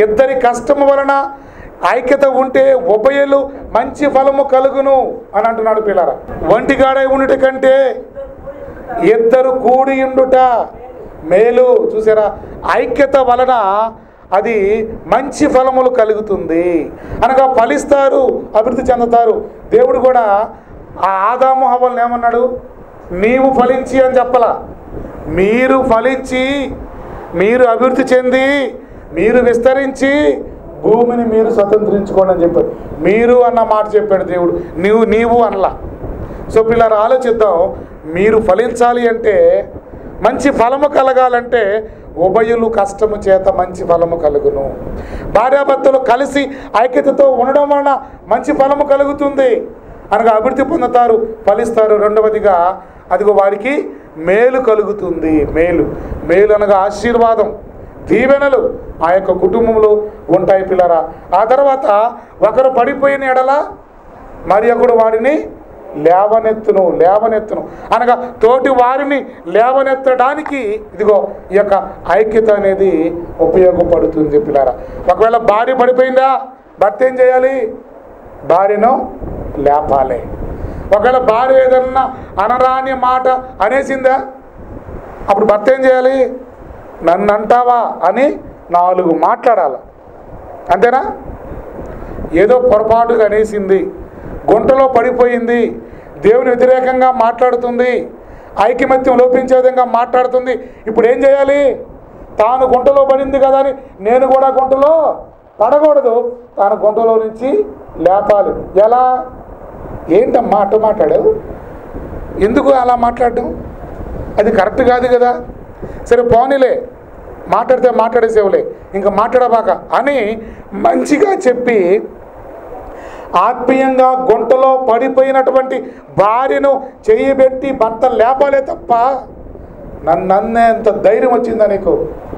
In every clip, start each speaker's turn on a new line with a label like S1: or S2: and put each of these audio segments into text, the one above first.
S1: ఇద్దరి కష్టము వలన ఐక్యత ఉంటే ఉభయలు మంచి ఫలము కలుగును అని అంటున్నాడు పిల్లరా ఒంటిగాడై ఉండుట కంటే ఇద్దరు కూడి ఉండుట మేలు చూసారా ఐక్యత వలన అది మంచి ఫలములు కలుగుతుంది అనగా ఫలిస్తారు అభివృద్ధి చెందుతారు దేవుడు కూడా ఆ ఆదాము హవల్ని ఏమన్నాడు నీవు ఫలించి అని చెప్పలా మీరు ఫలించి మీరు అభివృద్ధి చెంది మీరు విస్తరించి భూమిని మీరు స్వతంత్రించుకోండి అని చెప్పాడు మీరు అన్న మాట చెప్పాడు దేవుడు నీవు నీవు అనలా సో పిల్లలు ఆలోచిద్దాం మీరు ఫలించాలి అంటే మంచి ఫలము కలగాలంటే ఉభయులు కష్టము చేత మంచి ఫలము కలుగును భార్యాభర్తలు కలిసి ఐక్యతతో ఉండడం వలన మంచి ఫలము కలుగుతుంది అనగా అభివృద్ధి పొందుతారు ఫలిస్తారు రెండవదిగా అదిగో వారికి మేలు కలుగుతుంది మేలు మేలు అనగా ఆశీర్వాదం దీవెనలు ఆ యొక్క కుటుంబంలో ఉంటాయి పిల్లరా ఆ తర్వాత ఒకరు పడిపోయిన ఎడల మరి ఒకడు వాడిని లేవనెత్తును లేవనెత్తును అనగా తోటి వారిని లేవనెత్తడానికి ఇదిగో ఈ యొక్క ఐక్యత అనేది ఉపయోగపడుతుంది పిల్లారా ఒకవేళ భార్య పడిపోయిందా భర్త ఏం చేయాలి భార్యను లేపాలి ఒకవేళ భార్య ఏదన్నా అనరాని మాట అనేసిందా అప్పుడు భర్త ఏం చేయాలి నన్ను అంటావా అని నాలుగు మాట్లాడాలి అంతేనా ఏదో పొరపాటుగా అనేసింది గుంటలో పడిపోయింది దేవుని వ్యతిరేకంగా మాట్లాడుతుంది ఐకమత్యం లోపించే విధంగా మాట్లాడుతుంది ఇప్పుడు ఏం చేయాలి తాను గుంటలో పడింది కదా అని నేను కూడా గుంటలో పడకూడదు తాను గుంటలో నుంచి లేపాలి ఎలా ఏంటమ్మా అట్ట మాట్లాడావు ఎందుకు అలా మాట్లాడడం అది కరెక్ట్ కాదు కదా సరే పోనీలే మాట్లాడితే మాట్లాడేసేవులే ఇంకా మాట్లాడబాక అని మంచిగా చెప్పి ఆత్మీయంగా గుంటలో పడిపోయినటువంటి భార్యను చేయబెట్టి భర్త లేపాలే తప్ప నన్ను నన్నేంత ధైర్యం వచ్చిందా నీకు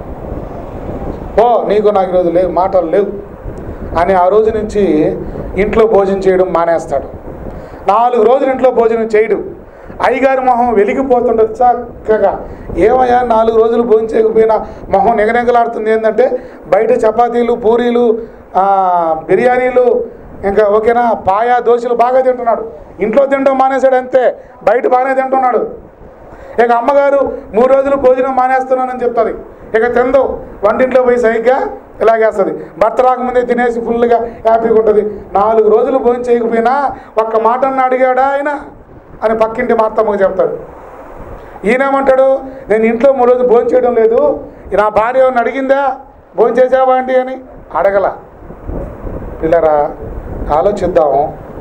S1: ఓ నీకు నాకు ఈరోజు లేవు మాటలు లేవు అని ఆ రోజు నుంచి ఇంట్లో భోజనం చేయడం మానేస్తాడు నాలుగు రోజులు ఇంట్లో భోజనం చేయడు అయ్యగారి మొహం వెలిగిపోతుండదు చక్కగా ఏమయ్యా నాలుగు రోజులు భోజనం చేయకపోయినా మొహం నిగనిగలాడుతుంది ఏంటంటే బయట చపాతీలు పూరీలు ఆ, బిర్యానీలు ఇంకా ఓకేనా పాయా దోశలు బాగా తింటున్నాడు ఇంట్లో తినడం మానేశాడు అంతే బయట బాగానే తింటున్నాడు ఇక అమ్మగారు మూడు రోజులు భోజనం మానేస్తున్నానని చెప్తుంది ఇక తిందు వంటింట్లో పోయి సరిగ్గా ఇలాగేస్తుంది భర్త రాకముందే తినేసి ఫుల్గా హ్యాపీగా ఉంటుంది నాలుగు రోజులు భోజనం చేయకపోయినా ఒక్క మాట అన్న అడిగాడా ఆయన అని పక్కింటి మా అత్తమ్మకు చెప్తాడు ఈయనేమంటాడు నేను ఇంట్లో మూడు రోజులు భోజనం చేయడం లేదు నా భార్య ఏమన్నా అడిగిందా భోజనం చేసావా అండి అని అడగల పిల్లరా ఆలోచిద్దాం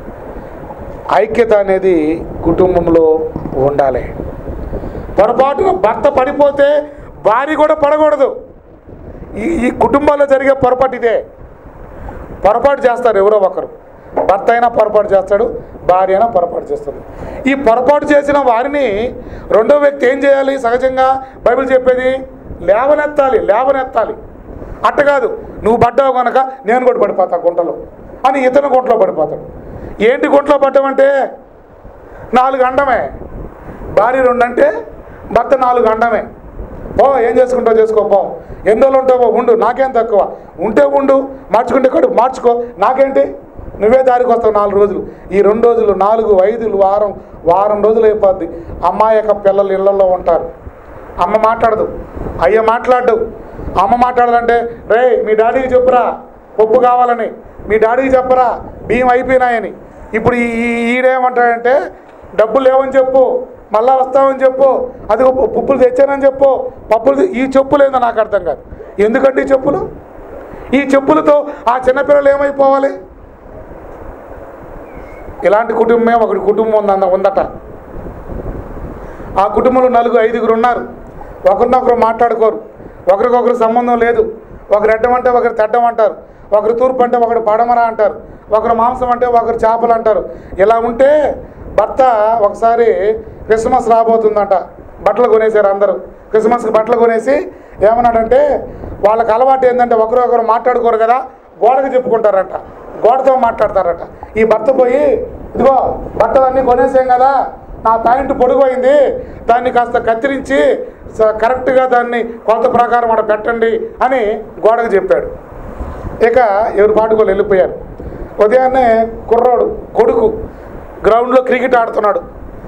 S1: ఐక్యత అనేది కుటుంబంలో ఉండాలి పొరపాటున భర్త పడిపోతే భార్య కూడా పడకూడదు ఈ ఈ కుటుంబాల్లో జరిగే పొరపాటు ఇదే పొరపాటు చేస్తారు ఎవరో ఒకరు భర్త అయినా పొరపాటు చేస్తాడు భార్య అయినా పొరపాటు చేస్తుంది ఈ పొరపాటు చేసిన వారిని రెండో వ్యక్తి ఏం చేయాలి సహజంగా బైబిల్ చెప్పేది లేవనెత్తాలి లేవనెత్తాలి అట్ట కాదు నువ్వు పడ్డావు కనుక నేను కూడా పడిపోతా గుంటలో అని ఇతను గుంటలో పడిపోతాడు ఏంటి గుంటలో పడ్డామంటే నాలుగు అండమే భార్య రెండు అంటే భర్త నాలుగు అండమే ఓ ఏం చేసుకుంటావు చేసుకో పో ఎన్ని రోజులు ఉంటావో ఉండు నాకేం తక్కువ ఉంటే ఉండు మార్చుకుంటే కడుపు మార్చుకో నాకేంటి నువ్వే దారికి వస్తావు నాలుగు రోజులు ఈ రెండు రోజులు నాలుగు ఐదులు వారం వారం రోజులు అయిపోద్ది అమ్మాయి యొక్క పిల్లలు ఇళ్లలో ఉంటారు అమ్మ మాట్లాడదు అయ్య మాట్లాడు అమ్మ మాట్లాడాలంటే రే మీ డాడీకి చెప్పురా పప్పు కావాలని మీ డాడీకి చెప్పరా బియ్యం అయిపోయినాయని ఇప్పుడు ఈ ఈ- ఈడేమంటాడంటే డబ్బులు లేవని చెప్పు మళ్ళా వస్తామని చెప్పు అది పప్పులు తెచ్చానని చెప్పు పప్పులు తె- ఈ చెప్పులు ఏందో నాకు అర్థం కాదు ఎందుకంటే ఈ చెప్పులు ఈ చెప్పులతో ఆ చిన్నపిల్లలు ఏమైపోవాలి ఇలాంటి కుటుంబమే ఒకటి కుటుంబం ఉందంద ఉందట ఆ కుటుంబంలో నలుగురు ఐదుగురు ఉన్నారు ఒకరినొకరు మాట్లాడుకోరు ఒకరికొకరు సంబంధం లేదు ఒకరు ఎడ్డమంటే ఒకరు తెడ్డమంటారు ఒకరు తూర్పు అంటే ఒకరు పడమర అంటారు ఒకరు మాంసం అంటే ఒకరు చేపలు అంటారు ఇలా ఉంటే భర్త ఒకసారి క్రిస్మస్ రాబోతుందంట బట్టలు కొనేసారు అందరూ క్రిస్మస్కి బట్టలు కొనేసి ఏమన్నాడంటే వాళ్ళకి అలవాటు ఏంటంటే ఒకరొకరు మాట్లాడుకోరు కదా గోడకు చెప్పుకుంటారంట గోడతో మాట్లాడతారట ఈ భర్త పోయి ఇదిగో బట్టలన్నీ కొనేసాం కదా నా ప్యాంటు పొడుగైంది దాన్ని కాస్త కత్తిరించి స- కరెక్ట్గా దాన్ని కొలత ప్రకారం అక్కడ పెట్టండి అని గోడకు చెప్పాడు ఇక ఎవరి పాటుకోళ్ళు వెళ్ళిపోయారు ఉదయాన్నే కుర్రాడు కొడుకు గ్రౌండ్లో క్రికెట్ ఆడుతున్నాడు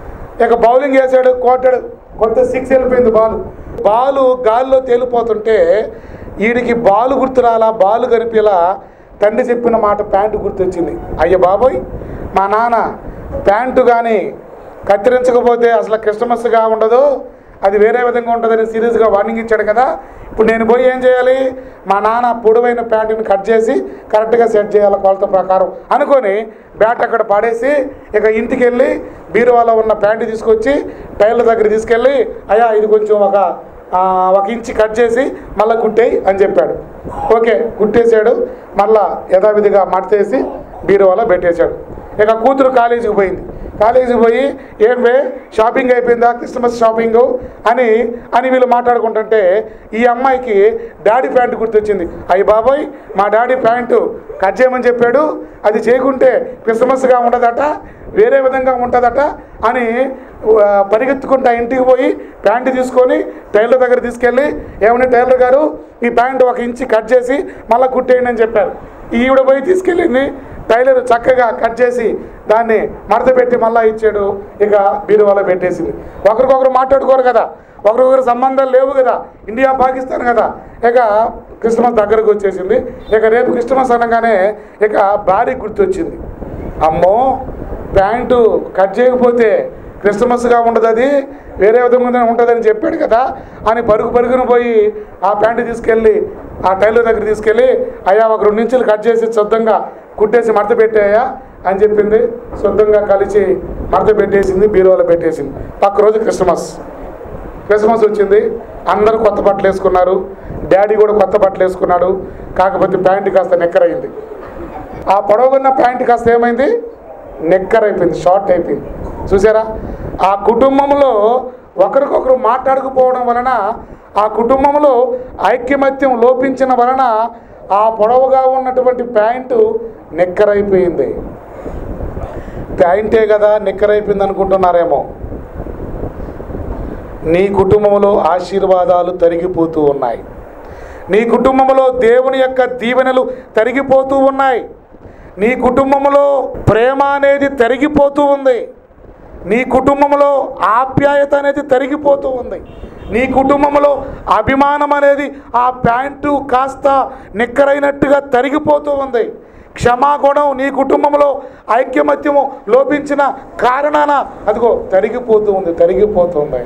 S1: ఇక బౌలింగ్ వేసాడు కొట్టాడు కొడితే సిక్స్ వెళ్ళిపోయింది బాల్ బాలు గాల్లో తేలిపోతుంటే వీడికి బాలు గుర్తు రాలా బాలు కనిపించలా తండ్రి చెప్పిన మాట ప్యాంటు గుర్తొచ్చింది అయ్య బాబోయ్ మా నాన్న ప్యాంటు కానీ కత్తిరించకపోతే అసలు క్రిస్టమస్గా ఉండదు అది వేరే విధంగా ఉంటుందని సీరియస్గా వార్నింగ్ ఇచ్చాడు కదా ఇప్పుడు నేను పోయి ఏం చేయాలి మా నాన్న పొడవైన ప్యాంటుని కట్ చేసి కరెక్ట్గా సెట్ చేయాలి కొలత ప్రకారం అనుకొని బ్యాట్ అక్కడ పాడేసి ఇక ఇంటికి వెళ్ళి బీరువాలో ఉన్న ప్యాంటు తీసుకొచ్చి టైలర్ దగ్గర తీసుకెళ్ళి అయ్యా ఇది కొంచెం ఒక ఆ, ఒక ఇంచి కట్ చేసి మళ్ళీ కుట్టేయి అని చెప్పాడు ఓకే కుట్టేశాడు మళ్ళా యథావిధిగా మడతేసి బీరువాలో పెట్టేశాడు ఇక కూతురు కాలేజీకి పోయింది కాలేజీకి పోయి ఏం వే షాపింగ్ అయిపోయిందా క్రిస్మస్ షాపింగ్ అని అని వీళ్ళు మాట్లాడుకుంటుంటే ఈ అమ్మాయికి డాడీ ప్యాంటు గుర్తొచ్చింది అయ్యి బాబోయ్ మా డాడీ ప్యాంటు కట్ చేయమని చెప్పాడు అది చేయకుంటే క్రిస్మస్గా ఉండదట వేరే విధంగా ఉంటుందట అని ఆ, పరిగెత్తుకుంటా ఇంటికి పోయి ప్యాంటు తీసుకొని టైలర్ దగ్గర తీసుకెళ్ళి ఏమని టైలర్ గారు ఈ ప్యాంటు ఒక ఇంచి కట్ చేసి మళ్ళీ కుట్టేయండి అని చెప్పారు ఈవిడ పోయి తీసుకెళ్ళింది టైలర్ చక్కగా కట్ చేసి దాన్ని మడత పెట్టి మళ్ళీ ఇచ్చాడు ఇక బీరువాలో పెట్టేసింది ఒకరికొకరు మాట్లాడుకోరు కదా ఒకరికొకరు సంబంధాలు లేవు కదా ఇండియా పాకిస్తాన్ కదా ఇక క్రిస్మస్ దగ్గరకు వచ్చేసింది ఇక రేపు క్రిస్మస్ అనగానే ఇక భార్య గుర్తొచ్చింది అమ్మో ప్యాంటు కట్ చేయకపోతే క్రిస్మస్గా ఉండదు అది వేరే విధంగా ఉంటుందని చెప్పాడు కదా అని పరుగు పరుగున పోయి ఆ ప్యాంటు తీసుకెళ్ళి ఆ టైలర్ దగ్గర తీసుకెళ్ళి అయ్యా ఒక రెండు ఇంచులు కట్ చేసి శుద్ధంగా కుట్టేసి మడత పెట్టాయా అని చెప్పింది శుద్ధంగా కలిసి మడత పెట్టేసింది బీరువాలో పెట్టేసింది పక్క రోజు క్రిస్మస్ క్రిస్మస్ వచ్చింది అందరూ కొత్త బట్టలు వేసుకున్నారు డాడీ కూడా కొత్త బట్టలు వేసుకున్నాడు కాకపోతే ప్యాంటు కాస్త నెక్కరయింది ఆ పొడవున్న ప్యాంట్ కాస్త ఏమైంది నెక్కర్ అయిపోయింది షార్ట్ అయిపోయింది చూసారా ఆ కుటుంబంలో ఒకరికొకరు మాట్లాడకపోవడం వలన ఆ కుటుంబంలో ఐక్యమత్యం లోపించిన వలన ఆ పొడవుగా ఉన్నటువంటి ప్యాంటు నెక్కరైపోయింది ప్యాంటే కదా నెక్కరైపోయింది అనుకుంటున్నారేమో నీ కుటుంబంలో ఆశీర్వాదాలు తరిగిపోతూ ఉన్నాయి నీ కుటుంబంలో దేవుని యొక్క దీవెనలు తరిగిపోతూ ఉన్నాయి నీ కుటుంబంలో ప్రేమ అనేది తరిగిపోతూ ఉంది నీ కుటుంబంలో ఆప్యాయత అనేది తరిగిపోతూ ఉంది నీ కుటుంబంలో అభిమానం అనేది ఆ ప్యాంటు కాస్త నిక్కరైనట్టుగా తరిగిపోతూ ఉంది క్షమాగుణం నీ కుటుంబంలో ఐక్యమత్యము లోపించిన కారణాన అదిగో తరిగిపోతూ ఉంది తరిగిపోతుంది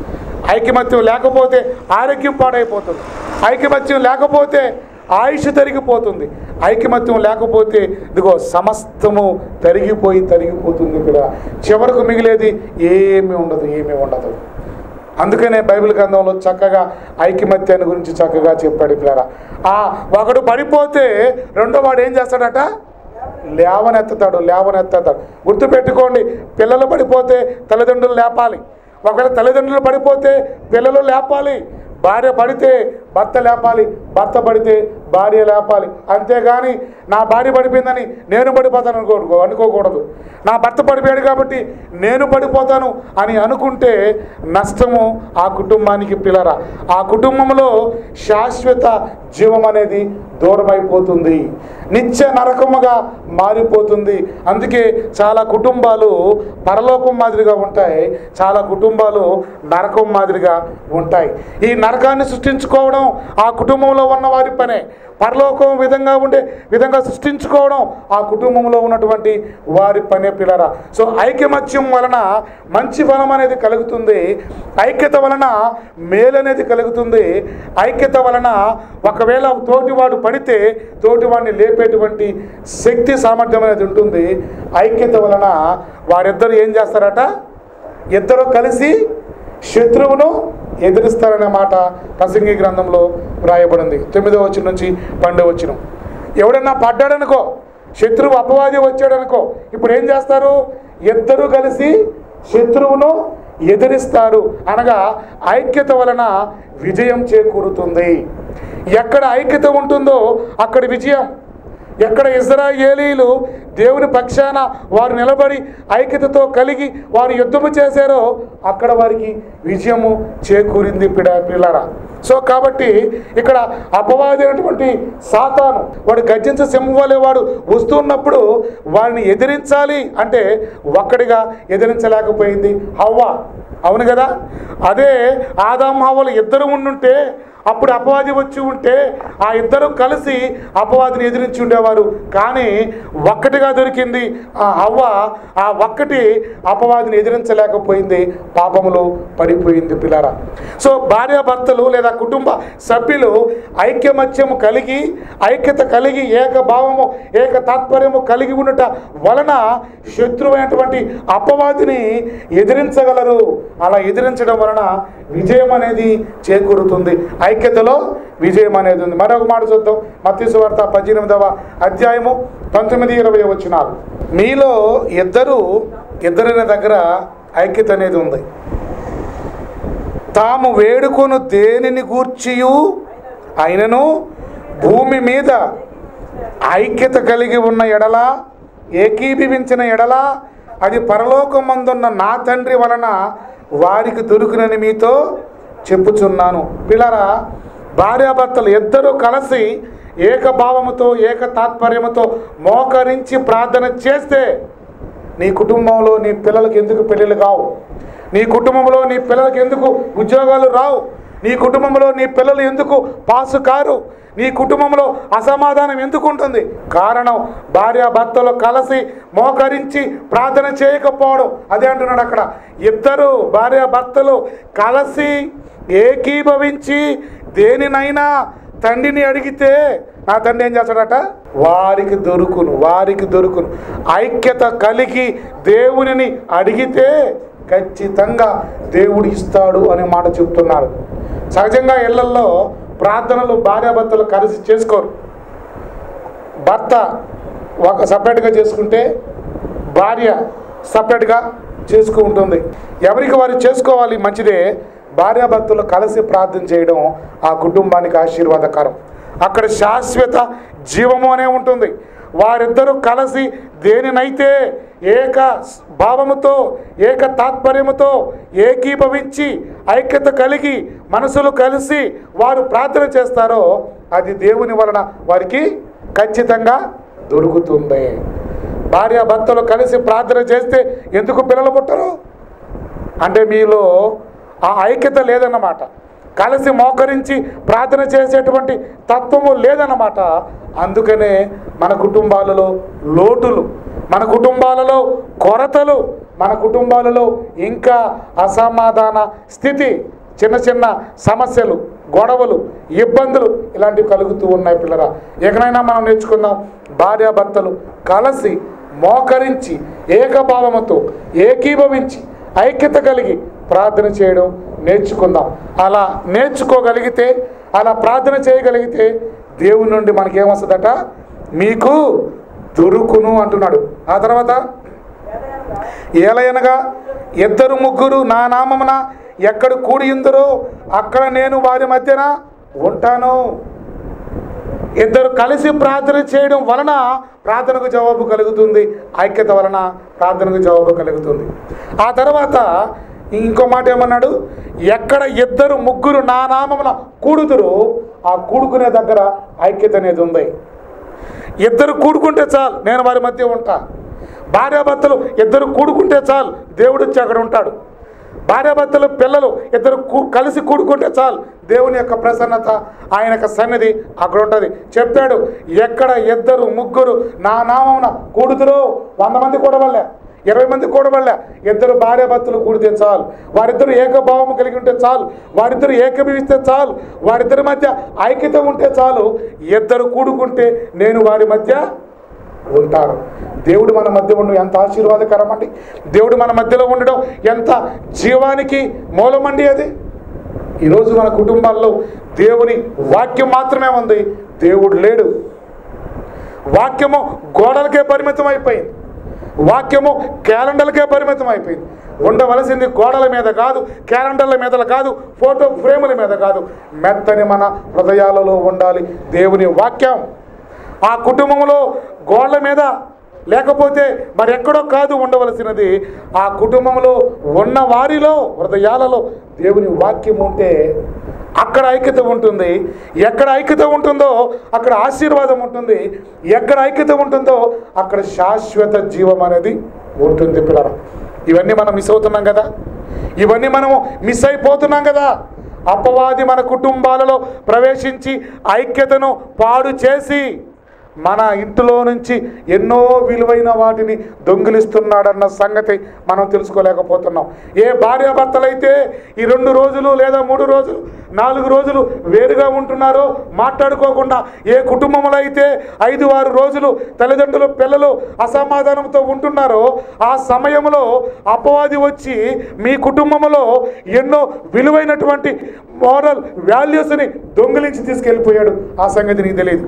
S1: ఐకమత్యం లేకపోతే ఆరోగ్యం పాడైపోతుంది ఐకమత్యం లేకపోతే ఆయుష్ తరిగిపోతుంది ఐకమత్యం లేకపోతే ఇదిగో సమస్తము తరిగిపోయి తరిగిపోతుంది ఇక్కడ చివరకు మిగిలేది ఏమీ ఉండదు ఏమీ ఉండదు అందుకనే బైబిల్ గ్రంథంలో చక్కగా ఐకమత్యాన్ని గురించి చక్కగా చెప్పాడు పిల్లరా ఆ ఒకడు పడిపోతే రెండో వాడు ఏం చేస్తాడట లేవనెత్తుతాడు లేవనెత్తుతాడు గుర్తుపెట్టుకోండి పిల్లలు పడిపోతే తల్లిదండ్రులు లేపాలి ఒకవేళ తల్లిదండ్రులు పడిపోతే పిల్లలు లేపాలి భార్య పడితే భర్త లేపాలి భర్త పడితే భార్య లేపాలి అంతేగాని నా భార్య పడిపోయిందని నేను పడిపోతాను అనుకో అనుకోకూడదు నా భర్త పడిపోయాడు కాబట్టి నేను పడిపోతాను అని అనుకుంటే నష్టము ఆ కుటుంబానికి పిల్లరా ఆ కుటుంబంలో శాశ్వత జీవం అనేది దూరమైపోతుంది నిత్య నరకముగా మారిపోతుంది అందుకే చాలా కుటుంబాలు పరలోకం మాదిరిగా ఉంటాయి చాలా కుటుంబాలు నరకం మాదిరిగా ఉంటాయి ఈ నరకాన్ని సృష్టించుకోవడం ఆ కుటుంబంలో ఉన్న వారి పనే పరలోకం విధంగా ఉండే విధంగా సృష్టించుకోవడం ఆ కుటుంబంలో ఉన్నటువంటి వారి పనే పిల్లరా సో ఐకమత్యం వలన మంచి ఫలం అనేది కలుగుతుంది ఐక్యత వలన మేలు అనేది కలుగుతుంది ఐక్యత వలన ఒకవేళ తోటివాడు పడితే తోటివాడిని లేపేటువంటి శక్తి సామర్థ్యం అనేది ఉంటుంది ఐక్యత వలన వారిద్దరు ఏం చేస్తారట ఇద్దరు కలిసి శత్రువును ఎదిరిస్తారనే మాట ప్రసంగి గ్రంథంలో వ్రాయబడింది తొమ్మిదో వచ్చిన నుంచి పన్నెండో వచ్చిన ఎవడన్నా పడ్డాడనుకో శత్రువు అపవాది వచ్చాడనుకో ఇప్పుడు ఏం చేస్తారు ఇద్దరు కలిసి శత్రువును ఎదిరిస్తారు అనగా ఐక్యత వలన విజయం చేకూరుతుంది ఎక్కడ ఐక్యత ఉంటుందో అక్కడ విజయం ఎక్కడ ఇజ్రాయేలీలు దేవుని పక్షాన వారు నిలబడి ఐక్యతతో కలిగి వారు యుద్ధము చేశారో అక్కడ వారికి విజయము చేకూరింది పిడ పిల్లరా సో కాబట్టి ఇక్కడ అపవాది అయినటువంటి సాతాను వాడు గర్జించ సింహలే వాడు వస్తున్నప్పుడు వారిని ఎదిరించాలి అంటే ఒక్కడిగా ఎదిరించలేకపోయింది హవ్వ అవును కదా అదే ఆదాం హవ్వలు ఇద్దరు ఉండుంటే అప్పుడు అపవాది వచ్చి ఉంటే ఆ ఇద్దరు కలిసి అపవాదిని ఎదిరించి ఉండేవారు కానీ ఒక్కటిగా దొరికింది ఆ హవ్వ ఆ ఒక్కటి అపవాదిని ఎదిరించలేకపోయింది పాపములో పడిపోయింది పిల్లరా సో భార్యాభర్తలు లేదా కుటుంబ సభ్యులు ఐక్యమత్యము కలిగి ఐక్యత కలిగి ఏకభావము ఏక తాత్పర్యము కలిగి ఉండట వలన శత్రువైనటువంటి అపవాదిని ఎదిరించగలరు అలా ఎదిరించడం వలన విజయం అనేది చేకూరుతుంది ఐక్యతలో విజయం అనేది ఉంది మరొక మాట చూద్దాం మత్స్సు వార్త పద్దెనిమిదవ అధ్యాయము పంతొమ్మిది ఇరవై వచ్చినారు మీలో ఇద్దరు ఇద్దరిన దగ్గర ఐక్యత అనేది ఉంది తాము వేడుకొను దేనిని గూర్చియు అయినను భూమి మీద ఐక్యత కలిగి ఉన్న ఎడల ఏకీభవించిన ఎడల అది పరలోకమందున్న నా తండ్రి వలన వారికి దొరికినని మీతో చెప్పుచున్నాను పిల్లరా భార్యాభర్తలు ఇద్దరూ కలిసి ఏకభావముతో ఏక తాత్పర్యముతో మోకరించి ప్రార్థన చేస్తే నీ కుటుంబంలో నీ పిల్లలకి ఎందుకు పెళ్ళిళ్ళు కావు నీ కుటుంబంలో నీ పిల్లలకి ఎందుకు ఉద్యోగాలు రావు నీ కుటుంబంలో నీ పిల్లలు ఎందుకు పాసు కారు నీ కుటుంబంలో అసమాధానం ఎందుకు ఉంటుంది కారణం భార్య భర్తలు కలిసి మోకరించి ప్రార్థన చేయకపోవడం అదే అంటున్నాడు అక్కడ ఇద్దరు భార్య భర్తలు కలిసి ఏకీభవించి దేనినైనా తండ్రిని అడిగితే నా తండ్రి ఏం చేస్తాడట వారికి దొరుకును వారికి దొరుకును ఐక్యత కలిగి దేవునిని అడిగితే ఖచ్చితంగా దేవుడు ఇస్తాడు అనే మాట చెప్తున్నాడు సహజంగా ఇళ్లల్లో ప్రార్థనలు భార్యాభర్తలు కలిసి చేసుకోరు భర్త ఒక సపరేట్గా చేసుకుంటే భార్య సపరేట్గా చేసుకుంటుంది ఎవరికి వారు చేసుకోవాలి మంచిదే భార్యాభర్తలు కలిసి ప్రార్థన చేయడం ఆ కుటుంబానికి ఆశీర్వాదకరం అక్కడ శాశ్వత జీవము అనే ఉంటుంది వారిద్దరూ కలిసి దేనినైతే ఏక భావముతో ఏక తాత్పర్యముతో ఏకీభవించి ఐక్యత కలిగి మనసులు కలిసి వారు ప్రార్థన చేస్తారో అది దేవుని వలన వారికి ఖచ్చితంగా దొరుకుతుంది భార్య భర్తలు కలిసి ప్రార్థన చేస్తే ఎందుకు పిల్లలు పుట్టరు అంటే మీలో ఆ ఐక్యత లేదన్నమాట కలిసి మోకరించి ప్రార్థన చేసేటువంటి తత్వము లేదన్నమాట అందుకనే మన కుటుంబాలలో లోటులు మన కుటుంబాలలో కొరతలు మన కుటుంబాలలో ఇంకా అసమాధాన స్థితి చిన్న చిన్న సమస్యలు గొడవలు ఇబ్బందులు ఇలాంటివి కలుగుతూ ఉన్నాయి పిల్లరా ఎక్కడైనా మనం నేర్చుకుందాం భార్యాభర్తలు కలిసి మోకరించి ఏకభావముతో ఏకీభవించి ఐక్యత కలిగి ప్రార్థన చేయడం నేర్చుకుందాం అలా నేర్చుకోగలిగితే అలా ప్రార్థన చేయగలిగితే దేవుని నుండి మనకేమొస్తుందట మీకు దొరుకును అంటున్నాడు ఆ తర్వాత ఏలయనగా ఇద్దరు ముగ్గురు నా నామమున ఎక్కడ కూడి ఉందరో అక్కడ నేను వారి మధ్యన ఉంటాను ఇద్దరు కలిసి ప్రార్థన చేయడం వలన ప్రార్థనకు జవాబు కలుగుతుంది ఐక్యత వలన ప్రార్థనకు జవాబు కలుగుతుంది ఆ తర్వాత ఇంకో మాట ఏమన్నాడు ఎక్కడ ఇద్దరు ముగ్గురు నా నామమున కూడుదురు ఆ కూడుకునే దగ్గర ఐక్యత అనేది ఉంది ఇద్దరు కూడుకుంటే చాలు నేను వారి మధ్య ఉంటా భార్యాభర్తలు ఇద్దరు కూడుకుంటే చాలు దేవుడు వచ్చి అక్కడ ఉంటాడు భార్యాభర్తలు పిల్లలు ఇద్దరు కూ- కలిసి కూడుకుంటే చాలు దేవుని యొక్క ప్రసన్నత ఆయన యొక్క సన్నిధి అక్కడ ఉంటుంది చెప్పాడు ఎక్కడ ఇద్దరు ముగ్గురు నా నామమున కూడుతురో వంద మంది కూడవల్లే ఇరవై మంది కూడవల్లే ఇద్దరు భార్యాభర్తలు కూడితే చాలు వారిద్దరు ఏకభావం కలిగి ఉంటే చాలు వారిద్దరు ఏకభవిస్తే చాలు వారిద్దరి మధ్య ఐక్యత ఉంటే చాలు ఇద్దరు కూడుకుంటే నేను వారి మధ్య ఉంటారు దేవుడు మన మధ్య ఉండడం ఎంత ఆశీర్వాదకరం అండి దేవుడు మన మధ్యలో ఉండడం ఎంత జీవానికి మూలమండి అది ఈరోజు మన కుటుంబాల్లో దేవుని వాక్యం మాత్రమే ఉంది దేవుడు లేడు వాక్యము గోడలకే పరిమితం అయిపోయింది వాక్యము క్యాలెండర్లకే పరిమితం అయిపోయింది ఉండవలసింది గోడల మీద కాదు క్యాలెండర్ల మీద కాదు ఫోటో ఫ్రేముల మీద కాదు మెత్తని మన హృదయాలలో ఉండాలి దేవుని వాక్యం ఆ కుటుంబంలో గోడల మీద లేకపోతే మరెక్కడో కాదు ఉండవలసినది ఆ కుటుంబంలో ఉన్న వారిలో హృదయాలలో దేవుని వాక్యం ఉంటే అక్కడ ఐక్యత ఉంటుంది ఎక్కడ ఐక్యత ఉంటుందో అక్కడ ఆశీర్వాదం ఉంటుంది ఎక్కడ ఐక్యత ఉంటుందో అక్కడ శాశ్వత జీవం అనేది ఉంటుంది పిల్లల ఇవన్నీ మనం మిస్ అవుతున్నాం కదా ఇవన్నీ మనము మిస్ అయిపోతున్నాం కదా అపవాది మన కుటుంబాలలో ప్రవేశించి ఐక్యతను పాడు చేసి మన ఇంటిలో నుంచి ఎన్నో విలువైన వాటిని దొంగిలిస్తున్నాడన్న సంగతి మనం తెలుసుకోలేకపోతున్నాం ఏ భార్యాభర్తలైతే ఈ రెండు రోజులు లేదా మూడు రోజులు నాలుగు రోజులు వేరుగా ఉంటున్నారో మాట్లాడుకోకుండా ఏ కుటుంబంలో అయితే ఐదు ఆరు రోజులు తల్లిదండ్రులు పిల్లలు అసమాధానంతో ఉంటున్నారో ఆ సమయంలో అపవాది వచ్చి మీ కుటుంబంలో ఎన్నో విలువైనటువంటి మోరల్ వాల్యూస్ని దొంగిలించి తీసుకెళ్ళిపోయాడు ఆ సంగతి నీకు తెలియదు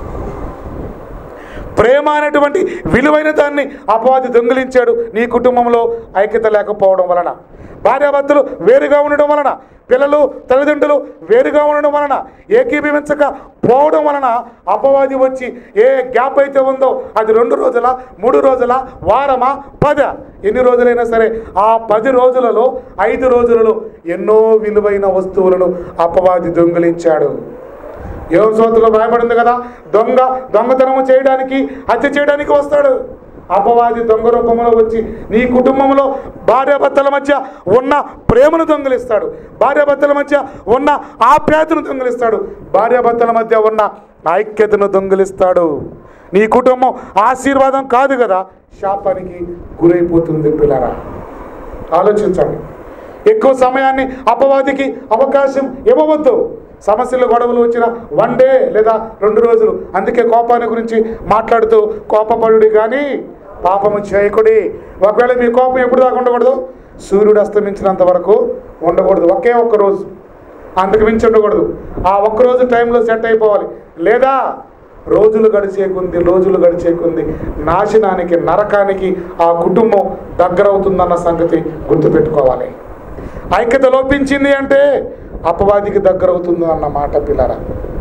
S1: ప్రేమ అనేటువంటి విలువైన దాన్ని అపవాది దొంగిలించాడు నీ కుటుంబంలో ఐక్యత లేకపోవడం వలన భార్యాభర్తలు వేరుగా ఉండడం వలన పిల్లలు తల్లిదండ్రులు వేరుగా ఉండడం వలన ఏకీభవించక పోవడం వలన అపవాది వచ్చి ఏ గ్యాప్ అయితే ఉందో అది రెండు రోజుల మూడు రోజుల వారమా పద ఎన్ని రోజులైనా సరే ఆ పది రోజులలో ఐదు రోజులలో ఎన్నో విలువైన వస్తువులను అపవాది దొంగిలించాడు యోగసూత్రంలో రాయబడింది కదా దొంగ దొంగతనము చేయడానికి హత్య చేయడానికి వస్తాడు అపవాది దొంగ రూపంలో వచ్చి నీ కుటుంబంలో భార్యాభర్తల మధ్య ఉన్న ప్రేమను దొంగిలిస్తాడు భార్యాభర్తల మధ్య ఉన్న ఆప్యాయతను దొంగిలిస్తాడు భార్యాభర్తల మధ్య ఉన్న ఐక్యతను దొంగిలిస్తాడు నీ కుటుంబం ఆశీర్వాదం కాదు కదా శాపానికి గురైపోతుంది పిల్లరా ఆలోచించండి ఎక్కువ సమయాన్ని అపవాదికి అవకాశం ఇవ్వవద్దు సమస్యలు గొడవలు వచ్చిన వన్ డే లేదా రెండు రోజులు అందుకే కోపాన్ని గురించి మాట్లాడుతూ కోపపడుడి కానీ పాపము చేయకుడి ఒకవేళ మీ కోపం ఎప్పుడు దాకా ఉండకూడదు సూర్యుడు అస్తమించినంత వరకు ఉండకూడదు ఒకే ఒక్క రోజు అంతకు మించి ఉండకూడదు ఆ ఒక్క రోజు టైంలో సెట్ అయిపోవాలి లేదా రోజులు గడిచే కొంది రోజులు గడిచే కొంది నాశనానికి నరకానికి ఆ కుటుంబం దగ్గరవుతుందన్న సంగతి గుర్తుపెట్టుకోవాలి ఐక్యత లోపించింది అంటే అపవాదికి దగ్గరవుతుంది అన్న మాట పిల్లరా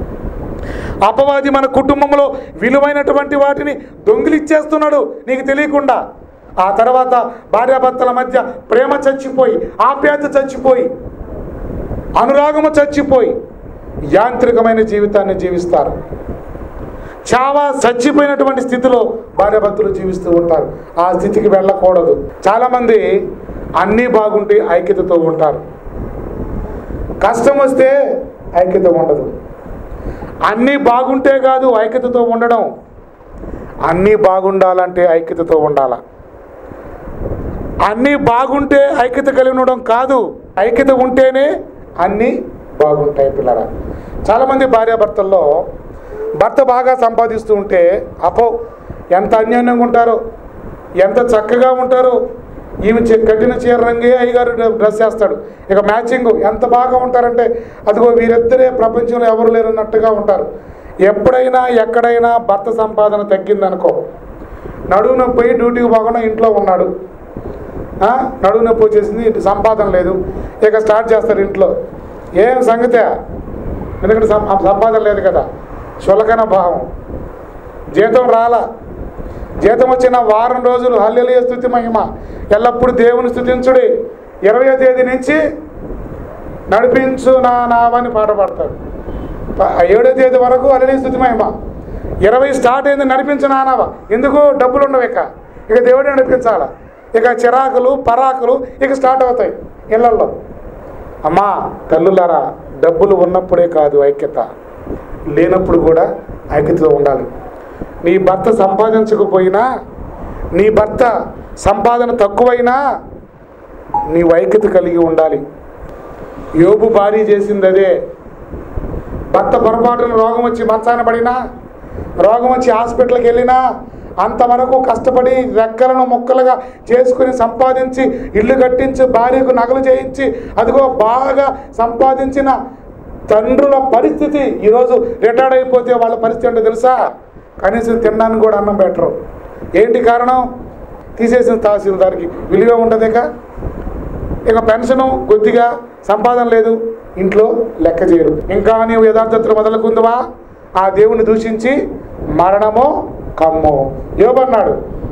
S1: అపవాది మన కుటుంబంలో విలువైనటువంటి వాటిని దొంగిలిచ్చేస్తున్నాడు నీకు తెలియకుండా ఆ తర్వాత భార్యాభర్తల మధ్య ప్రేమ చచ్చిపోయి ఆప్యాయత చచ్చిపోయి అనురాగము చచ్చిపోయి యాంత్రికమైన జీవితాన్ని జీవిస్తారు చాలా చచ్చిపోయినటువంటి స్థితిలో భార్యాభర్తలు జీవిస్తూ ఉంటారు ఆ స్థితికి వెళ్ళకూడదు చాలామంది అన్నీ బాగుంటే ఐక్యతతో ఉంటారు కష్టం వస్తే ఐక్యత ఉండదు అన్నీ బాగుంటే కాదు ఐక్యతతో ఉండడం అన్నీ బాగుండాలంటే ఐక్యతతో ఉండాల అన్నీ బాగుంటే ఐక్యత కలిగి ఉండడం కాదు ఐక్యత ఉంటేనే అన్నీ బాగుంటాయి పిల్లరా చాలామంది భార్యాభర్తల్లో భర్త బాగా సంపాదిస్తూ ఉంటే అపో ఎంత అన్యోన్యంగా ఉంటారో ఎంత చక్కగా ఉంటారో ఈమె చే- కట్టిన చీర రంగే అయ్యగారు డ్రెస్ చేస్తాడు ఇక మ్యాచింగ్ ఎంత బాగా ఉంటారంటే అదిగో వీరిద్దరే ప్రపంచంలో ఎవరు లేరన్నట్టుగా ఉంటారు ఎప్పుడైనా ఎక్కడైనా భర్త సంపాదన తగ్గిందనుకో నడువు నొప్పి పోయి డ్యూటీకి పోకుండా ఇంట్లో ఉన్నాడు ఆ, నడువు నొప్పి వచ్చేసింది ఇటు సంపాదన లేదు ఇక స్టార్ట్ చేస్తారు ఇంట్లో ఏం సంగతే ఎందుకంటే సం- సంపాదన లేదు కదా చులకన భావం జీతం రాలా జీతం వచ్చిన వారం రోజులు హల్లెలూయ స్థుతి మహిమ ఎల్లప్పుడూ దేవుని స్థుతించుడి ఇరవయో తేదీ నుంచి నడిపించు నా నావని పాట పాడతాడు ప- ఏడో తేదీ వరకు హల్లెలూయ స్థుతి మహిమ ఇరవై స్టార్ట్ అయింది నడిపించు నానావా ఎందుకు డబ్బులు ఉండవు ఇక ఇక దేవుడే నడిపించాలా ఇక చిరాకులు పరాకులు ఇక స్టార్ట్ అవుతాయి ఇళ్లలో అమ్మా తల్లులారా డబ్బులు ఉన్నప్పుడే కాదు ఐక్యత లేనప్పుడు కూడా ఐక్యతతో ఉండాలి నీ భర్త సంపాదించకపోయినా నీ భర్త సంపాదన తక్కువైనా నీ ఐక్యత కలిగి ఉండాలి యోబు భార్య చేసింది అదే భర్త పొరపాటున రోగం వచ్చి మంచాన పడినా రోగం వచ్చి హాస్పిటల్కి వెళ్ళినా అంతవరకు కష్టపడి రెక్కలను ముక్కలుగా చేసుకుని సంపాదించి ఇల్లు కట్టించి భార్యకు నగలు చేయించి అదిగో బాగా సంపాదించిన తండ్రుల పరిస్థితి ఈరోజు రిటైర్డ్ అయిపోతే వాళ్ళ పరిస్థితి ఏంటో తెలుసా కనీసం తినడానికి కూడా అన్నం పెట్టరు ఏంటి కారణం తీసేసిన తహసీల్దార్కి విలువ ఉండదేక ఇక పెన్షను కొద్దిగా సంపాదన లేదు ఇంట్లో లెక్క చేయరు ఇంకా నీవు యథార్థతలు మొదలుకుందువా ఆ దేవుని దూషించి మరణమో కమ్మో యోబన్నాడు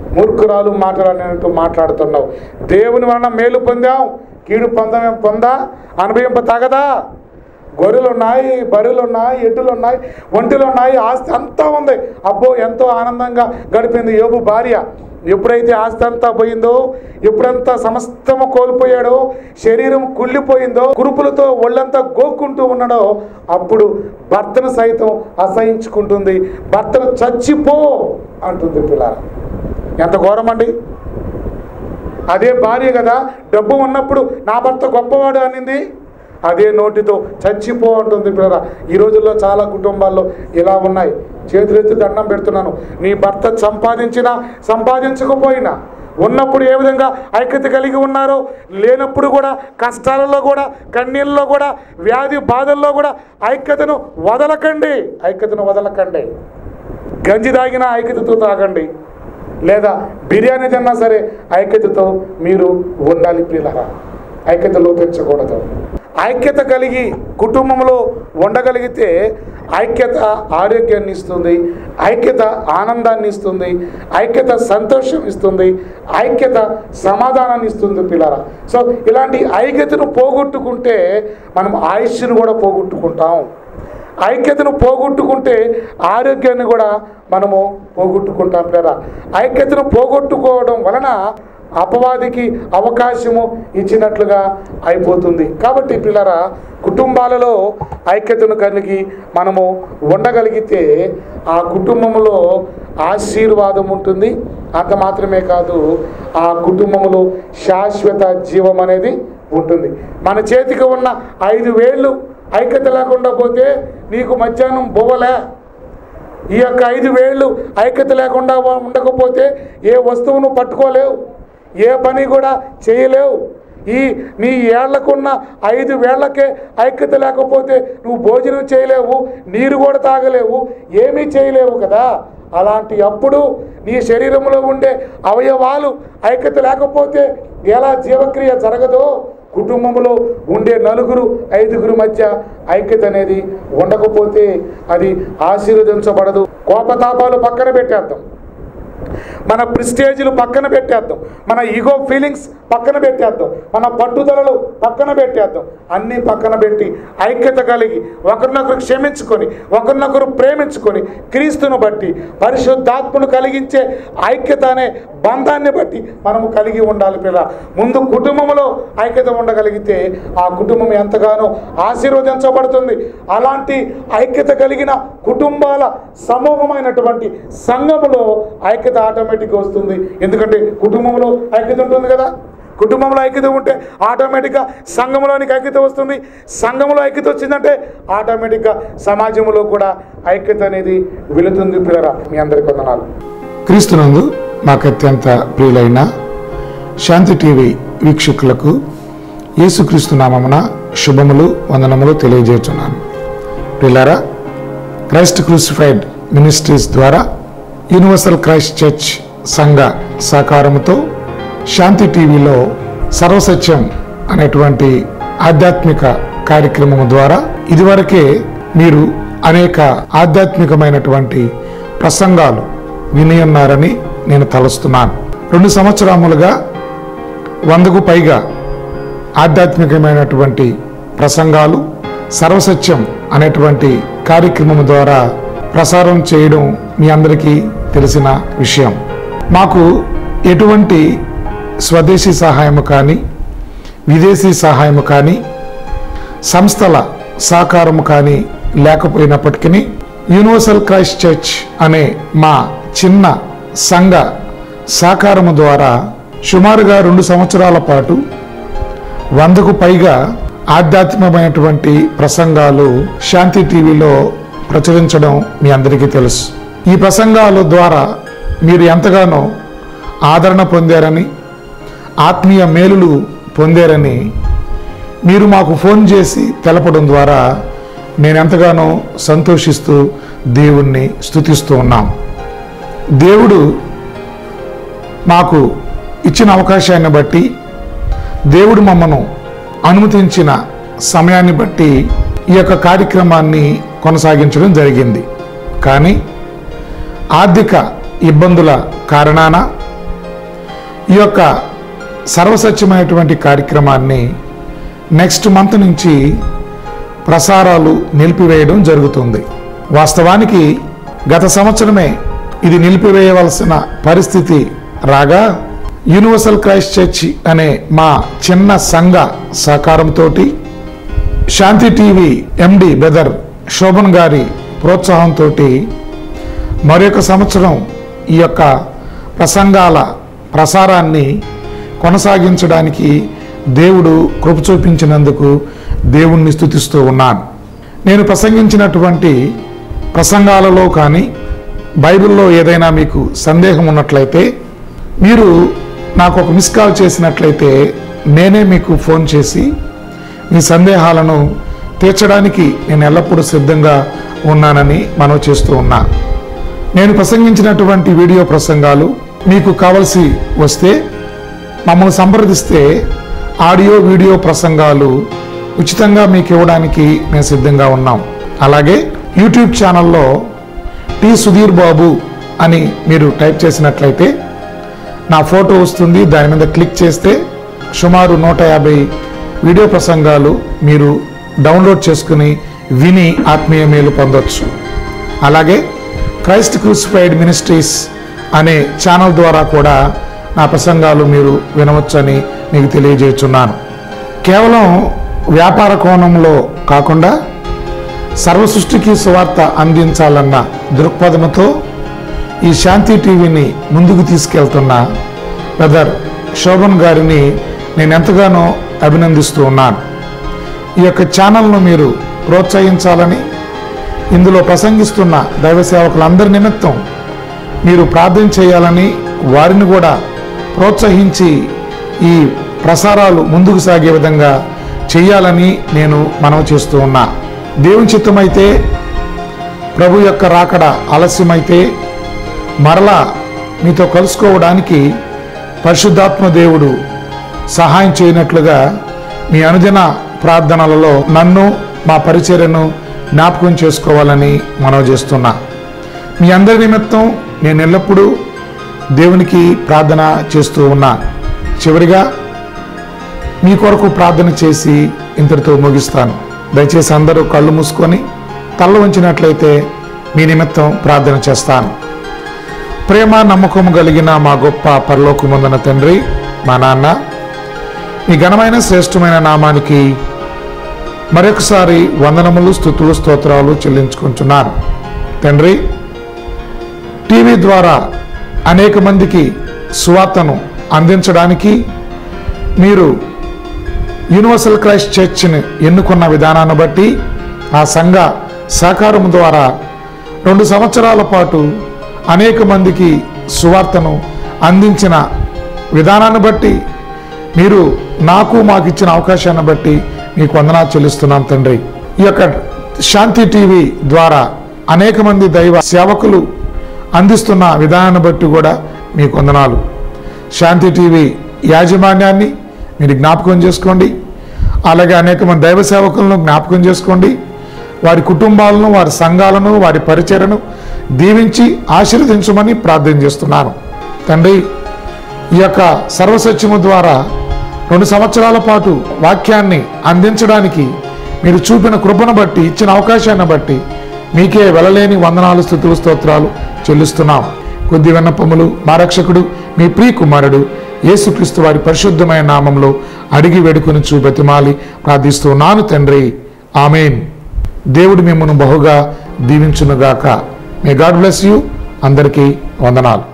S1: మూర్ఖురాలు మాట్లాడినట్టు మాట్లాడుతున్నావు దేవుని వలన మేలు పొందాం కీడు పొందమేం పొందా అనుభవింప తగదా గొర్రెలు ఉన్నాయి బర్రెలు ఉన్నాయి ఎడ్డులు ఉన్నాయి ఒంటెలు ఉన్నాయి ఆస్తి అంతా ఉంది అబ్బో ఎంతో ఆనందంగా గడిపింది యోబు భార్య ఎప్పుడైతే ఆస్తి అంతా పోయిందో ఎప్పుడంతా సమస్తము కోల్పోయాడో శరీరం కుళ్ళిపోయిందో కురుపులతో ఒళ్ళంతా గోక్కుంటూ ఉన్నాడో అప్పుడు భర్తను సైతం అసహించుకుంటుంది భర్తను చచ్చిపో అంటుంది పిల్ల ఎంత ఘోరమండి అదే భార్య కదా డబ్బు ఉన్నప్పుడు నా భర్త గొప్పవాడు అనింది అదే నోటితో చచ్చిపో అంటుంది పిల్లరా ఈ రోజుల్లో చాలా కుటుంబాల్లో ఇలా ఉన్నాయి చేతులెత్తి దండం పెడుతున్నాను నీ భర్త సంపాదించినా సంపాదించకపోయినా ఉన్నప్పుడు ఏ విధంగా ఐక్యత కలిగి ఉన్నారో లేనప్పుడు కూడా కష్టాలలో కూడా కన్నీళ్ళలో కూడా వ్యాధి బాధల్లో కూడా ఐక్యతను వదలకండి ఐక్యతను వదలకండి గంజి తాగినా ఐక్యతతో తాగండి లేదా బిర్యానీ తిన్నా సరే ఐక్యతతో మీరు ఉండాలి ప్రియులరా ఐక్యత లోపించకూడదు ఐక్యత కలిగి కుటుంబంలో ఉండగలిగితే ఐక్యత ఆరోగ్యాన్ని ఇస్తుంది ఐక్యత ఆనందాన్ని ఇస్తుంది ఐక్యత సంతోషం ఇస్తుంది ఐక్యత సమాధానాన్ని ఇస్తుంది పిల్లరా సో ఇలాంటి ఐక్యతను పోగొట్టుకుంటే మనం ఆయుష్ను కూడా పోగొట్టుకుంటాం ఐక్యతను పోగొట్టుకుంటే ఆరోగ్యాన్ని కూడా మనము పోగొట్టుకుంటాం పిల్లరా ఐక్యతను పోగొట్టుకోవడం వలన అపవాదికి అవకాశము ఇచ్చినట్లుగా అయిపోతుంది కాబట్టి పిల్లరా కుటుంబాలలో ఐక్యతను కలిగి మనము ఉండగలిగితే ఆ కుటుంబంలో ఆశీర్వాదం ఉంటుంది అంత మాత్రమే కాదు ఆ కుటుంబంలో శాశ్వత జీవం అనేది ఉంటుంది మన చేతికి ఉన్న ఐదు వేళ్ళు ఐక్యత లేకుండా పోతే నీకు మధ్యాహ్నం బొవ్వలే ఈ యొక్క ఐదు వేళ్ళు ఐక్యత లేకుండా ఉండకపోతే ఏ వస్తువును పట్టుకోలేవు ఏ పని కూడా చేయలేవు ఈ నీ ఏళ్లకున్న ఐదు వేళ్లకే ఐక్యత లేకపోతే నువ్వు భోజనం చేయలేవు నీరు కూడా తాగలేవు ఏమీ చేయలేవు కదా అలాంటి అప్పుడు నీ శరీరంలో ఉండే అవయవాలు ఐక్యత లేకపోతే ఎలా జీవక్రియ జరగదో కుటుంబంలో ఉండే నలుగురు ఐదుగురు మధ్య ఐక్యత అనేది ఉండకపోతే అది ఆశీర్వదించబడదు కోపతాపాలు పక్కన పెట్టేద్దాం మన ప్రిస్టేజ్లు పక్కన పెట్టేద్దాం మన ఈగో ఫీలింగ్స్ పక్కన పెట్టేద్దాం మన పట్టుదలలు పక్కన పెట్టేద్దాం అన్నీ పక్కన పెట్టి ఐక్యత కలిగి ఒకరినొకరు క్షమించుకొని ఒకరినొకరు ప్రేమించుకొని క్రీస్తును బట్టి పరిశుద్ధాత్మను కలిగించే ఐక్యత అనే బంధాన్ని బట్టి మనము కలిగి ఉండాలి పిల్ల ముందు కుటుంబంలో ఐక్యత ఉండగలిగితే ఆ కుటుంబం ఎంతగానో ఆశీర్వదించబడుతుంది అలాంటి ఐక్యత కలిగిన కుటుంబాల సమూహమైనటువంటి సంఘములో ఐక్యత ఆటోమేటిక్గా వస్తుంది ఎందుకంటే కుటుంబంలో ఐక్యత ఉంటుంది కదా కుటుంబంలో ఐక్యత ఉంటే ఆటోమేటిక్గా సంఘంలోనికి ఐక్యత వస్తుంది సంఘంలో ఐక్యత వచ్చిందంటే ఆటోమేటిక్గా సమాజంలో కూడా ఐక్యత అనేది వెళుతుంది పిల్లరా మీ అందరికి వందనాలు
S2: క్రీస్తునందు మాకు అత్యంత ప్రియులైన శాంతి టీవీ వీక్షకులకు యేసుక్రీస్తు నామమున శుభములు వందనములు తెలియజేస్తున్నాను ప్రియులారా క్రైస్ట్ క్రూసిఫైడ్ మినిస్ట్రీస్ ద్వారా యూనివర్సల్ క్రైస్ట్ చర్చ్ సంఘ సహకారముతో శాంతి టీవీలో సర్వసత్యం అనేటువంటి ఆధ్యాత్మిక కార్యక్రమం ద్వారా ఇదివరకే మీరు అనేక ఆధ్యాత్మికమైనటువంటి ప్రసంగాలు విని ఉన్నారని నేను తలుస్తున్నాను రెండు సంవత్సరములుగా వందకు పైగా ఆధ్యాత్మికమైనటువంటి ప్రసంగాలు సర్వసత్యం అనేటువంటి కార్యక్రమం ద్వారా ప్రసారం చేయడం మీ అందరికీ తెలిసిన విషయం మాకు ఎటువంటి స్వదేశీ సహాయము కానీ విదేశీ సహాయము కానీ సంస్థల సహకారము కానీ లేకపోయినప్పటికీ యూనివర్సల్ క్రైస్ట్ చర్చ్ అనే మా చిన్న సంఘ సహకారము ద్వారా సుమారుగా రెండు సంవత్సరాల పాటు వందకు పైగా ఆధ్యాత్మికమైనటువంటి ప్రసంగాలు శాంతి టీవీలో ప్రచురించడం మీ అందరికీ తెలుసు ఈ ప్రసంగాల ద్వారా మీరు ఎంతగానో ఆదరణ పొందారని ఆత్మీయ మేలులు పొందారని మీరు మాకు ఫోన్ చేసి తెలపడం ద్వారా నేను ఎంతగానో సంతోషిస్తూ దేవుణ్ణి స్తుతిస్తూ ఉన్నాం దేవుడు మాకు ఇచ్చిన అవకాశాన్ని బట్టి దేవుడు మమ్మను అనుమతించిన సమయాన్ని బట్టి ఈ యొక్క కార్యక్రమాన్ని కొనసాగించడం జరిగింది కానీ ఆర్థిక ఇబ్బందుల కారణాన ఈ యొక్క సర్వసత్యమైనటువంటి కార్యక్రమాన్ని నెక్స్ట్ మంత్ నుంచి ప్రసారాలు నిలిపివేయడం జరుగుతుంది వాస్తవానికి గత సంవత్సరమే ఇది నిలిపివేయవలసిన పరిస్థితి రాగా యూనివర్సల్ క్రైస్ట్ చర్చ్ అనే మా చిన్న సంఘ సహకారంతో శాంతి టీవీ ఎండి బెదర్ శోభన్ గారి ప్రోత్సాహంతో మరొక సంవత్సరం ఈ యొక్క ప్రసంగాల ప్రసారాన్ని కొనసాగించడానికి దేవుడు కృప చూపించినందుకు దేవుణ్ణి స్థుతిస్తూ ఉన్నాను నేను ప్రసంగించినటువంటి ప్రసంగాలలో కానీ బైబిల్లో ఏదైనా మీకు సందేహం ఉన్నట్లయితే మీరు నాకు ఒక మిస్ కాల్ చేసినట్లయితే నేనే మీకు ఫోన్ చేసి మీ సందేహాలను తీర్చడానికి నేను ఎల్లప్పుడూ సిద్ధంగా ఉన్నానని మనవి చేస్తూ ఉన్నా నేను ప్రసంగించినటువంటి వీడియో ప్రసంగాలు మీకు కావలసి వస్తే మమ్మల్ని సంప్రదిస్తే ఆడియో వీడియో ప్రసంగాలు ఉచితంగా మీకు ఇవ్వడానికి మేము సిద్ధంగా ఉన్నాం అలాగే యూట్యూబ్ ఛానల్లో టి సుధీర్ బాబు అని మీరు టైప్ చేసినట్లయితే నా ఫోటో వస్తుంది దాని మీద క్లిక్ చేస్తే సుమారు నూట యాభై వీడియో ప్రసంగాలు మీరు డౌన్లోడ్ చేసుకుని విని ఆత్మీయ మేలు పొందొచ్చు అలాగే క్రైస్ట్ క్రూసిఫైడ్ మినిస్ట్రీస్ అనే ఛానల్ ద్వారా కూడా నా ప్రసంగాలు మీరు వినవచ్చని మీకు తెలియజేస్తున్నాను కేవలం వ్యాపార కోణంలో కాకుండా సర్వ సృష్టికి సువార్త అందించాలన్న దృక్పథంతో ఈ శాంతి టీవీని ముందుకు తీసుకెళ్తున్న బ్రదర్ శోభన్ గారిని నేను ఎంతగానో అభినందిస్తూ ఉన్నాను ఈ యొక్క ఛానల్ను మీరు ప్రోత్సహించాలని ఇందులో ప్రసంగిస్తున్న దైవ సేవకులందరి నిమిత్తం మీరు ప్రార్థన చేయాలని వారిని కూడా ప్రోత్సహించి ఈ ప్రసారాలు ముందుకు సాగే విధంగా చేయాలని నేను మనవి చేస్తూ ఉన్నా దేవుని చిత్తమైతే ప్రభు యొక్క రాకడ ఆలస్యమైతే మరలా మీతో కలుసుకోవడానికి పరిశుద్ధాత్మ దేవుడు సహాయం చేయనట్లుగా మీ అనుదిన ప్రార్థనలలో నన్ను మా పరిచర్యను జ్ఞాపకం చేసుకోవాలని మనవి చేస్తున్నా మీ అందరి నిమిత్తం నేను ఎల్లప్పుడూ దేవునికి ప్రార్థన చేస్తూ ఉన్నా చివరిగా మీ కొరకు ప్రార్థన చేసి ఇంతటితో ముగిస్తాను దయచేసి అందరూ కళ్ళు మూసుకొని తల్ల ఉంచినట్లయితే మీ నిమిత్తం ప్రార్థన చేస్తాను ప్రేమ నమ్మకం కలిగిన మా గొప్ప పరలోకముందన తండ్రి మా నాన్న మీ ఘనమైన శ్రేష్టమైన నామానికి మరొకసారి వందనములు స్థుతులు స్తోత్రాలు చెల్లించుకుంటున్నాను తండ్రి టీవీ ద్వారా అనేక మందికి సువార్తను అందించడానికి మీరు యూనివర్సల్ క్రైస్ట్ చర్చ్ని ఎన్నుకున్న విధానాన్ని బట్టి ఆ సంఘ సహకారం ద్వారా రెండు సంవత్సరాల పాటు అనేక మందికి సువార్తను అందించిన విధానాన్ని బట్టి మీరు నాకు మాకు ఇచ్చిన అవకాశాన్ని బట్టి మీకు వందనాలు చెల్లిస్తున్నాం తండ్రి ఈ యొక్క శాంతి టీవీ ద్వారా అనేక మంది దైవ సేవకులు అందిస్తున్న విధానాన్ని బట్టి కూడా మీకు వందనాలు శాంతి టీవీ యాజమాన్యాన్ని మీరు జ్ఞాపకం చేసుకోండి అలాగే అనేక మంది దైవ సేవకులను జ్ఞాపకం చేసుకోండి వారి కుటుంబాలను వారి సంఘాలను వారి పరిచయను దీవించి ఆశీర్వదించమని ప్రార్థన చేస్తున్నాను తండ్రి ఈ యొక్క సర్వసత్యము ద్వారా రెండు సంవత్సరాల పాటు వాక్యాన్ని అందించడానికి మీరు చూపిన కృపను బట్టి ఇచ్చిన అవకాశాన్ని బట్టి మీకే వెళ్ళలేని వందనాలు స్థుతులు స్తోత్రాలు చెల్లిస్తున్నాం కొద్ది విన్నపములు మా రక్షకుడు మీ ప్రియ కుమారుడు యేసుక్రీస్తు వారి పరిశుద్ధమైన నామంలో అడిగి వేడుకొని చూబతిమాలి ప్రార్థిస్తున్నాను తండ్రి ఆమెన్ దేవుడు మిమ్మల్ని బహుగా దీవించునుగాక మే గాడ్ బ్లెస్ యూ అందరికీ వందనాలు